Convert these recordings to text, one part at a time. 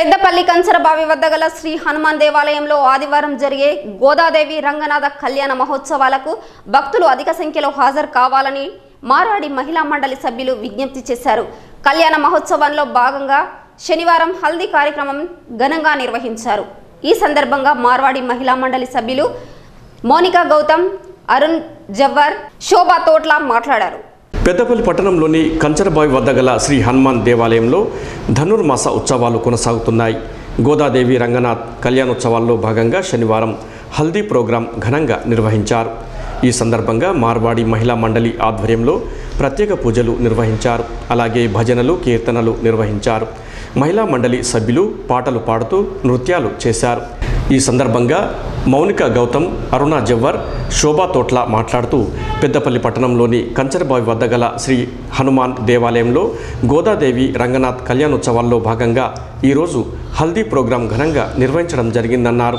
పెద్దపల్లి కంచరబావి వద్ద గల శ్రీ హనుమాన్ దేవాలయంలో ఆదివారం జరిగే గోదాదేవి రంగనాథ కళ్యాణ మహోత్సవాలకు భక్తులు అధిక సంఖ్యలో హాజరు కావాలని మారాడి మహిళా మండలి సభ్యులు విజ్ఞప్తి చేశారు కళ్యాణ మహోత్సవంలో భాగంగా శనివారం హల్దీ కార్యక్రమం ఘనంగా నిర్వహించారు ఈ సందర్భంగా మార్వాడి మహిళా మండలి సభ్యులు మోనికా గౌతమ్ అరుణ్ జవ్వర్ శోభా తోట్ల మాట్లాడారు పెద్దపల్లి పట్టణంలోని కంచరబావి వద్ద గల శ్రీ హనుమాన్ దేవాలయంలో ధనుర్మాస ఉత్సవాలు కొనసాగుతున్నాయి గోదాదేవి రంగనాథ్ కళ్యాణోత్సవాల్లో భాగంగా శనివారం హల్దీ ప్రోగ్రాం ఘనంగా నిర్వహించారు ఈ సందర్భంగా మార్వాడి మహిళా మండలి ఆధ్వర్యంలో ప్రత్యేక పూజలు నిర్వహించారు అలాగే భజనలు కీర్తనలు నిర్వహించారు మహిళా మండలి సభ్యులు పాటలు పాడుతూ నృత్యాలు చేశారు ఈ సందర్భంగా మౌనిక గౌతమ్ అరుణ జవ్వర్ శోభా తోట్ల మాట్లాడుతూ పెద్దపల్లి పట్టణంలోని కంచరబావి వద్ద గల శ్రీ హనుమాన్ దేవాలయంలో గోదాదేవి రంగనాథ్ కళ్యాణోత్సవాల్లో భాగంగా ఈరోజు హల్దీ ప్రోగ్రాం ఘనంగా నిర్వహించడం జరిగిందన్నారు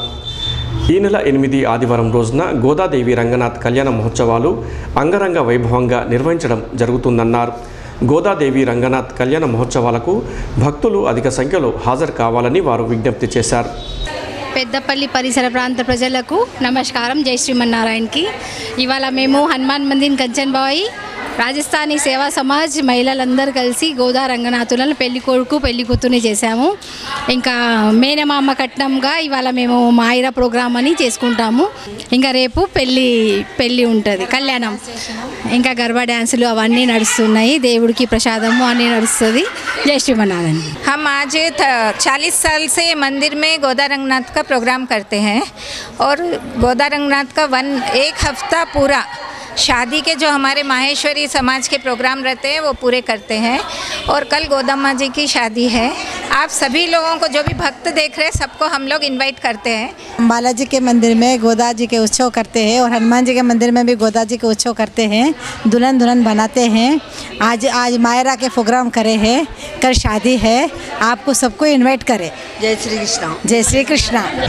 ఈ నెల ఎనిమిది ఆదివారం రోజున గోదాదేవి రంగనాథ్ కళ్యాణ మహోత్సవాలు అంగరంగ వైభవంగా నిర్వహించడం జరుగుతుందన్నారు గోదాదేవి రంగనాథ్ కళ్యాణ మహోత్సవాలకు భక్తులు అధిక సంఖ్యలో హాజరు కావాలని వారు విజ్ఞప్తి చేశారు పెద్దపల్లి పరిసర ప్రాంత ప్రజలకు నమస్కారం జై శ్రీమన్నారాయణకి ఇవాళ మేము హనుమాన్ మందిర్ కంచన్బాయి రాజస్థానీ సేవా సమాజ్ మహిళలందరూ కలిసి గోదా రంగనాథులను పెళ్లి కొడుకు పెళ్లి కూతుర్ని చేశాము ఇంకా మేనమామ కట్నంగా ఇవాళ మేము మాయిరా ప్రోగ్రామ్ అని చేసుకుంటాము ఇంకా రేపు పెళ్ళి పెళ్ళి ఉంటుంది కళ్యాణం ఇంకా గర్భా డ్యాన్సులు అవన్నీ నడుస్తున్నాయి దేవుడికి ప్రసాదము అన్నీ నడుస్తుంది జై శ్రీమన్నారాయణ हम आज चालीस साल से मंदिर में गोदा रंगनाथ का प्रोग्राम करते हैं और गोदा रंगनाथ का वन एक हफ्ता पूरा शादी के जो हमारे माहेश्वरी समाज के प्रोग्राम रहते हैं वो पूरे करते हैं और कल गोदम्मा जी की शादी है आप सभी लोगों को जो भी भक्त देख रहे हैं सबको हम लोग इनवाइट करते हैं हम बालाजी के मंदिर में गोदा जी के उत्सव करते हैं और हनुमान जी के मंदिर में भी गोदा जी के उत्सव करते हैं दुल्हन दुल्हन बनाते हैं आज आज मायरा के प्रोग्राम करे हैं कल शादी है आपको सबको इनवाइट करें जय श्री कृष्ण जय श्री कृष्णा